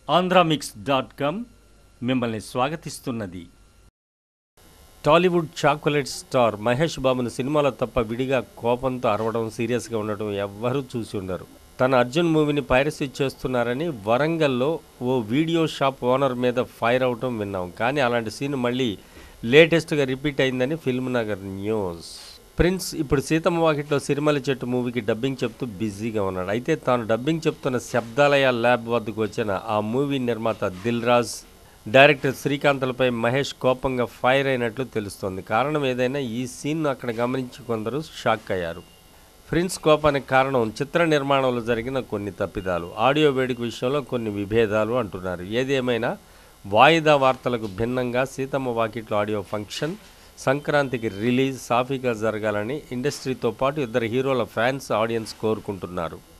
Andhramix dot com మిమ్మల్ని స్వాగతిస్తున్నది Tollywood chocolate star Mahesh బాబును సినిమాలో తప్ప విడిగా కోపంతో అరవడం సీరియస్గా ఉండడం ఎవ్వరూ చూసి ఉండరు తన అర్జున్ మూవీని పైరసీ చేస్తున్నారని వరంగల్లో ఓ వీడియో షాప్ ఓనర్ మీద ఫైర్ అవటం విన్నాం కానీ అలాంటి సీన్ మళ్ళీ లేటెస్ట్గా రిపీట్ అయిందని ఫిల్మ్ నగర్ న్యూస్ ప్రిన్స్ ఇప్పుడు సీతమ్మ వాకిట్లో సిరిమల చెట్టు మూవీకి డబ్బింగ్ చెప్తూ బిజీగా ఉన్నాడు అయితే తాను డబ్బింగ్ చెప్తున్న శబ్దాలయ ల్యాబ్ వద్దకు వచ్చిన ఆ మూవీ నిర్మాత దిల్ రాజ్ డైరెక్టర్ శ్రీకాంత్లపై మహేష్ కోపంగా ఫైర్ అయినట్లు తెలుస్తోంది కారణం ఏదైనా ఈ సీన్ అక్కడ గమనించి కొందరు షాక్ అయ్యారు ప్రిన్స్ కోపానికి కారణం చిత్ర నిర్మాణంలో జరిగిన కొన్ని తప్పిదాలు ఆడియో వేడుక విషయంలో కొన్ని విభేదాలు అంటున్నారు ఏదేమైనా వాయిదా వార్తలకు భిన్నంగా సీతమ్మ వాకిట్లో ఆడియో ఫంక్షన్ సంక్రాంతికి రిలీజ్ సాఫీగా జరగాలని ఇండస్ట్రీతో పాటు ఇద్దరు హీరోల ఫ్యాన్స్ ఆడియన్స్ కోరుకుంటున్నారు